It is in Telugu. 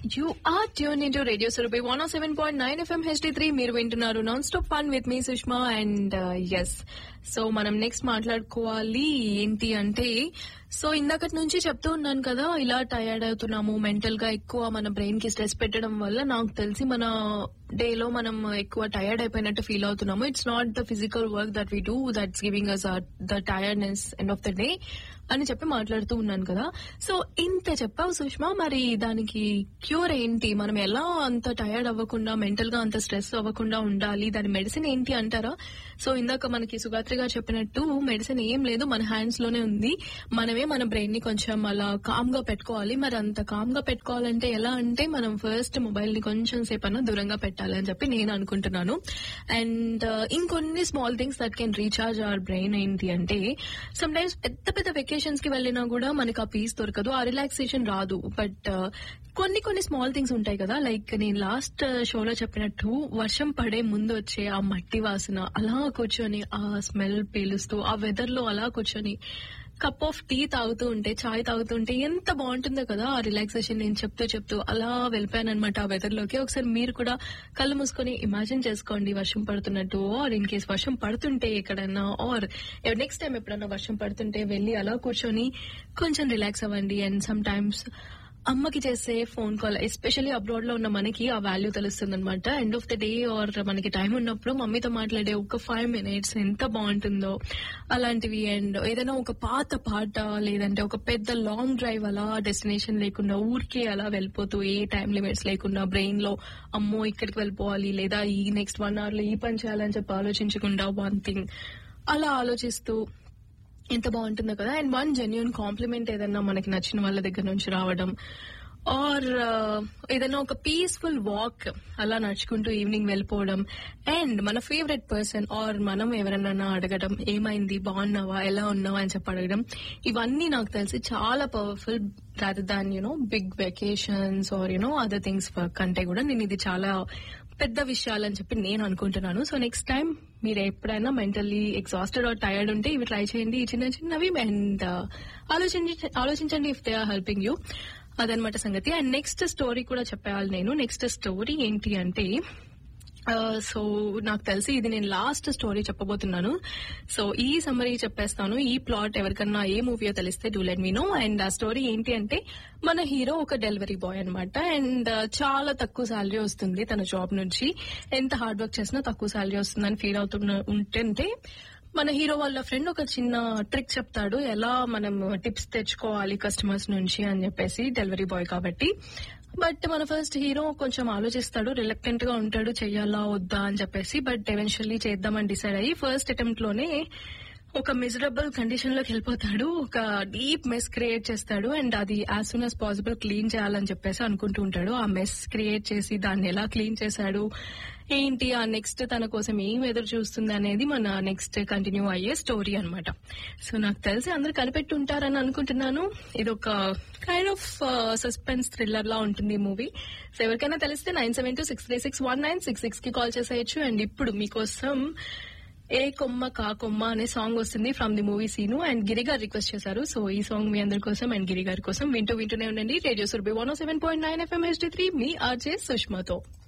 you are tune in to radio Surabhi one seven point nine FM HD three మీరు వింటున్నారు non stop fun with me Sushma and yes so మనం నెక్స్ట్ మాట్లాడుకోవాలి ఏంటి అంటే సో ఇందాకటి నుంచి చెప్తూ ఉన్నాను కదా ఇలా టయర్డ్ అవుతున్నాము మెంటల్ గా ఎక్కువ మన బ్రెయిన్ కి స్ట్రెస్ పెట్టడం వల్ల నాకు తెలిసి మన డే లో మనం ఎక్కువ టయర్డ్ అయిపోయినట్టు ఫీల్ అవుతున్నాము it's not the physical work that we do that's giving us the tiredness end of the day అని చెప్పి మాట్లాడుతూ ఉన్నాను కదా సో ఇంత చెప్పావు సుష్మా మరి దానికి క్యూర్ ఏంటి మనం ఎలా అంత టయర్డ్ అవ్వకుండా మెంటల్ గా అంత స్ట్రెస్ అవ్వకుండా ఉండాలి దాని మెడిసిన్ ఏంటి అంటారా సో ఇందాక మనకి సుగాత్రి గారు చెప్పినట్టు మెడిసిన్ ఏం లేదు మన హ్యాండ్స్ లోనే ఉంది మనమే మన బ్రెయిన్ ని కొంచెం అలా కామ్ గా పెట్టుకోవాలి మరి అంత కామ్ గా పెట్టుకోవాలంటే ఎలా అంటే మనం ఫస్ట్ మొబైల్ ని కొంచెం సేపు అన్నా దూరంగా పెట్టాలి అని చెప్పి నేను అనుకుంటున్నాను అండ్ ఇంకొన్ని small things that can recharge our brain ఏంటి అంటే సమ్ టైమ్స్ పెద్ద పెద్ద వెకేషన్స్ కి వెళ్ళినా కూడా మనకి ఆ పీస్ దొరకదు ఆ రిలాక్సేషన్ రాదు బట్ కొన్ని కొన్ని స్మాల్ థింగ్స్ ఉంటాయి కదా లైక్ నేను లాస్ట్ షోలో చెప్పినట్టు వర్షం పడే ముందు వచ్చే ఆ మట్టి వాసన అలా కూర్చొని ఆ స్మెల్ పీలుస్తూ ఆ వెదర్ లో అలా కూర్చొని కప్ ఆఫ్ టీ తాగుతూ ఉంటే చాయ్ తాగుతూ ఉంటే ఎంత బాగుంటుందో కదా ఆ రిలాక్సేషన్ నేను చెప్తూ చెప్తూ అలా వెళ్ళిపోయాను అనమాట ఆ వెదర్ లోకి ఒకసారి మీరు కూడా కళ్ళు మూసుకొని ఇమాజిన్ చేసుకోండి వర్షం పడుతున్నట్టు ఆర్ ఇన్ కేస్ వర్షం పడుతుంటే ఎక్కడన్నా ఆర్ నెక్స్ట్ టైం ఎప్పుడన్నా వర్షం పడుతుంటే వెళ్ళి అలా కూర్చొని కొంచెం రిలాక్స్ అవ్వండి అండ్ సమ్ టైమ్స్ అమ్మకి చేసే ఫోన్ కాల్ ఎస్పెషల్లీ అబ్రాడ్ లో ఉన్న మనకి ఆ వాల్యూ తెలుస్తుంది అనమాట end of the day or మనకి టైం ఉన్నప్పుడు మమ్మీతో మాట్లాడే ఒక ఫైవ్ మినిట్స్ ఎంత బాగుంటుందో అలాంటివి అండ్ ఏదైనా ఒక పాత పాట లేదంటే ఒక పెద్ద లాంగ్ డ్రైవ్ అలా డెస్టినేషన్ లేకుండా ఊరికే అలా వెళ్ళిపోతూ ఏ టైం లిమిట్స్ లేకుండా బ్రెయిన్ లో అమ్మో ఇక్కడికి వెళ్ళిపోవాలి లేదా ఈ నెక్స్ట్ వన్ అవర్ లో ఈ పని చేయాలని చెప్పి ఆలోచించకుండా వన్ థింగ్ అలా ఆలోచిస్తూ ఎంత బాగుంటుందో కదా అండ్ వన్ జెన్యున్ కాంప్లిమెంట్ ఏదన్నా మనకి నచ్చిన వాళ్ళ దగ్గర నుంచి రావడం ఆర్ ఏదైనా ఒక పీస్ఫుల్ వాక్ అలా నడుచుకుంటూ ఈవినింగ్ వెళ్ళిపోవడం అండ్ మన ఫేవరెట్ పర్సన్ ఆర్ మనం ఎవరైనా అడగడం ఏమైంది బాగున్నావా ఎలా ఉన్నావా అని చెప్పి అడగడం ఇవన్నీ నాకు తెలిసి చాలా powerful rather than you know big vacations or you know other things work అంటే కూడా నేను ఇది చాలా పెద్ద విషయాలు అని చెప్పి నేను అనుకుంటున్నాను సో నెక్స్ట్ టైం మీరు ఎప్పుడైనా మెంటల్లీ ఎగ్జాస్టెడ్ ఆర్ టైర్డ్ ఉంటే ఇవి ట్రై చేయండి ఈ చిన్న చిన్నవి అండ్ ఆలోచించి ఆలోచించండి if they are helping you అదనమాట సంగతి అండ్ నెక్స్ట్ స్టోరీ కూడా చెప్పేయాలి నేను నెక్స్ట్ స్టోరీ ఏంటి అంటే సో నాకు తెలిసి ఇది నేను లాస్ట్ స్టోరీ చెప్పబోతున్నాను సో ఈ సమ్మరీ చెప్పేస్తాను ఈ ప్లాట్ ఎవరికన్నా ఏ మూవీయో తెలిస్తే do let me know and ఆ స్టోరీ ఏంటి అంటే మన హీరో ఒక డెలివరీ బాయ్ అనమాట అండ్ చాలా తక్కువ శాలరీ వస్తుంది తన జాబ్ నుంచి ఎంత హార్డ్ వర్క్ చేసినా తక్కువ శాలరీ వస్తుందని ఫీల్ అవుతున్న ఉంటుంటే మన హీరో వాళ్ళ ఫ్రెండ్ ఒక చిన్న ట్రిక్ చెప్తాడు ఎలా మనం టిప్స్ తెచ్చుకోవాలి కస్టమర్స్ నుంచి అని చెప్పేసి డెలివరీ బాయ్ కాబట్టి బట్ మన ఫస్ట్ హీరో కొంచెం ఆలోచిస్తాడు రిలక్టెంట్ గా ఉంటాడు చెయ్యాలా వద్దా అని చెప్పేసి బట్ ఎవెన్చువల్లీ చేద్దామని డిసైడ్ అయ్యి ఫస్ట్ అటెంప్ట్ లోనే ఒక మిజరబుల్ కండిషన్ లోకి వెళ్ళిపోతాడు ఒక డీప్ మెస్ క్రియేట్ చేస్తాడు అండ్ అది as soon as possible clean చేయాలని చెప్పేసి అనుకుంటూ ఉంటాడు ఆ మెస్ క్రియేట్ చేసి దాన్ని ఎలా క్లీన్ చేశాడు ఏంటి ఆ నెక్స్ట్ తన కోసం ఏం ఎదురు చూస్తుంది అనేది మన నెక్స్ట్ కంటిన్యూ అయ్యే స్టోరీ అనమాట సో నాకు తెలిసి అందరు కనిపెట్టి ఉంటారని అనుకుంటున్నాను ఇది ఒక కైండ్ ఆఫ్ సస్పెన్స్ థ్రిల్లర్ లా ఉంటుంది ఈ మూవీ సో ఎవరికైనా తెలిస్తే nine seven two six three six one nine six six కి కాల్ చేసేయచ్చు అండ్ ఇప్పుడు మీకోసం ఏ కొమ్మ కా కొమ్మ అనే సాంగ్ వస్తుంది from the movie Seenu and Giri గారు రిక్వెస్ట్ చేశారు సో ఈ సాంగ్ మీ అందరి కోసం అండ్ గిరి గారి కోసం వింటూ వింటూనే ఉండండి radio Surabhi one seven point nine FM HD three మీ ఆర్జే సుష్మాతో